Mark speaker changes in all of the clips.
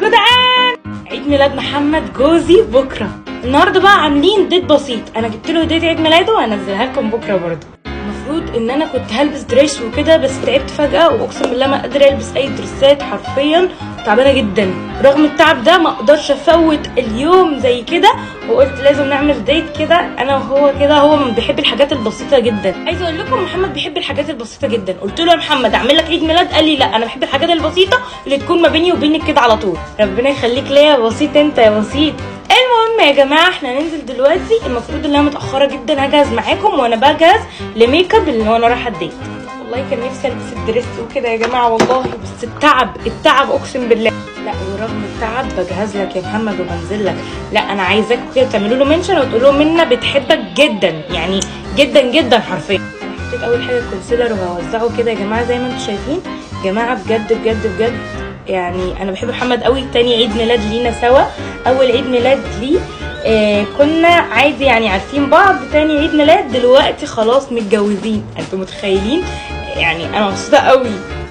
Speaker 1: جدعان عيد ميلاد محمد جوزي بكره النهارده بقى عاملين ديت بسيط انا جبت له هديه عيد ميلاده وهنزلها لكم بكره برضه المفروض ان انا كنت هلبس دريس وكده بس تعبت فجاه واقسم بالله ما قادره البس اي دريسات حرفيا تعبانه جدا رغم التعب ده ما اقدرش افوت اليوم زي كده وقلت لازم نعمل ديت كده انا وهو كده هو بيحب الحاجات البسيطه جدا عايزه اقول لكم محمد بيحب الحاجات البسيطه جدا قلت له يا محمد اعمل لك عيد ميلاد قال لي لا انا بحب الحاجات البسيطه اللي تكون ما بيني وبينك كده على طول ربنا يخليك ليا يا بسيط انت يا بسيط المهم يا جماعه احنا هننزل دلوقتي المفروض ان انا متاخره جدا هجهز معاكم وانا بجهز لميك اب اللي هو انا رايحه الديت والله كان نفسي البس الدريس وكده يا جماعه والله بس التعب التعب اقسم بالله لا ورغم التعب بجهز لك يا محمد وبنزل لك لا انا عايزاكم كده تعملوا له منشن وتقولوا له منا بتحبك جدا يعني جدا جدا حرفيا انا حطيت اول حاجه الكونسيلر وهوزعه كده يا جماعه زي ما انتم شايفين جماعه بجد بجد بجد يعني انا بحب محمد قوي تاني عيد ميلاد لينا سوا اول عيد ميلاد ليه آه كنا عادي يعني عارفين بعض تاني عيد ميلاد دلوقتي خلاص متجوزين انتوا متخيلين يعني انا مبسوطه قوي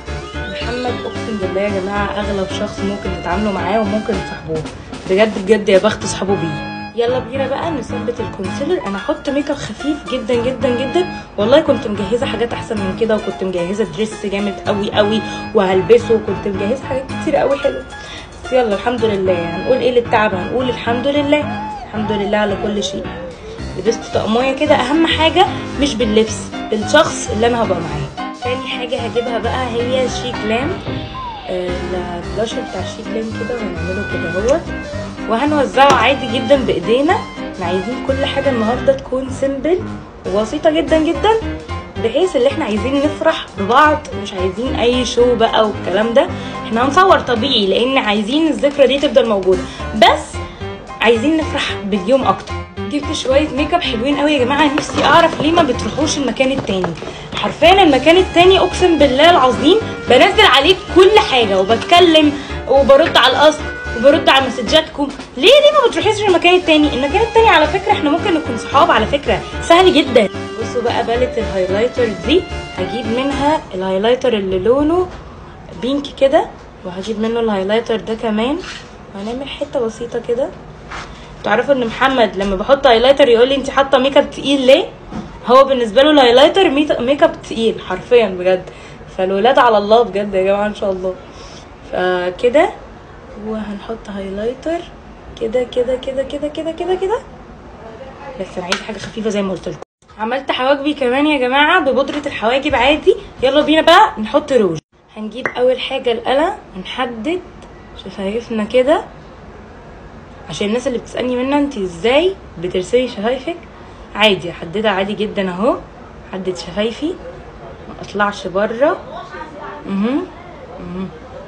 Speaker 1: محمد اقسم بالله يا جماعه اغلب شخص ممكن تتعاملوا معاه وممكن تصاحبوه بجد بجد يا بخت صحابه بيه يلا بينا بقى نثبت الكونسيلر انا هحط ميك اب خفيف جدا جدا جدا والله كنت مجهزه حاجات احسن من كده وكنت مجهزه دريس جامد قوي قوي وهلبسه وكنت مجهزه حاجات كتير قوي حلوه بس يلا الحمد لله هنقول ايه للتعب هنقول الحمد لله الحمد لله على كل شيء لبست طقمية كده اهم حاجه مش باللبس بالشخص اللي انا هبقى معاه تاني حاجه هجيبها بقى هي شيك لام البلاشر بتاع شيك لام كده وهنعمله كده اهوت وهنوزعه عادي جدا بايدينا احنا عايزين كل حاجه النهارده تكون سيمبل وبسيطه جدا جدا بحيث اللي احنا عايزين نفرح ببعض مش عايزين اي شو بقى والكلام ده احنا هنصور طبيعي لان عايزين الذكرى دي تفضل موجوده بس عايزين نفرح باليوم اكتر جبت شويه ميك اب حلوين قوي يا جماعه نفسي اعرف ليه ما بتروحوش المكان التاني حرفيا المكان التاني اقسم بالله العظيم بنزل عليه كل حاجه وبتكلم وبرد على الاصل وبرد على مسجاتكم ليه ليه ما بتروحيش المكان التاني المكان التاني على فكره احنا ممكن نكون صحاب على فكره سهل جدا بصوا بقى باليت الهايلايتر دي هجيب منها الهايلايتر اللي لونه بينك كده وهجيب منه الهايلايتر ده كمان وهنعمل حته بسيطه كده تعرفوا ان محمد لما بحط هايلايتر يقول لي انت حاطه ميك اب تقيل ليه هو بالنسبه له الهايلايتر ميك اب تقيل حرفيا بجد فالولاد على الله بجد يا جماعه ان شاء الله فكده وهنحط هايلايتر كده كده كده كده كده كده كده بس انا عايزه حاجه خفيفه زي ما قلت لكم عملت حواجبي كمان يا جماعه ببودره الحواجب عادي يلا بينا بقى نحط روج هنجيب اول حاجه القلم ونحدد شفايفنا كده عشان الناس اللي بتسالني منها انت ازاي بترسمي شفايفك عادي احددها عادي جدا اهو حدد شفايفي ما اطلعش بره اها اها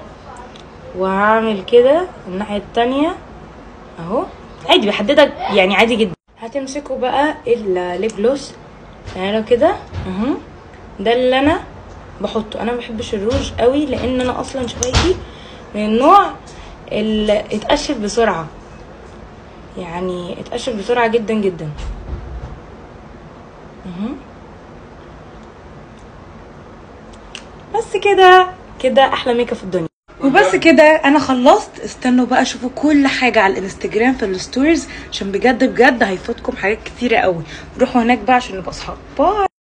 Speaker 1: وهعمل كده الناحيه التانية اهو عادي بحددها يعني عادي جدا هتمسكوا بقى الليب جلوس تعالوا كده اهو ده اللي انا بحطه انا ما بحبش الروج قوي لان انا اصلا شفايفي من النوع اللي اتقشف بسرعه يعني اتقشف بسرعه جدا جدا اهو بس كده كده احلى ميك اب في الدنيا وبس كده انا خلصت استنوا بقى شوفوا كل حاجه على الانستجرام في الستوريز عشان بجد بجد هيفوتكم حاجات كتيره قوي روحوا هناك بقى عشان نبقى اصحاب باي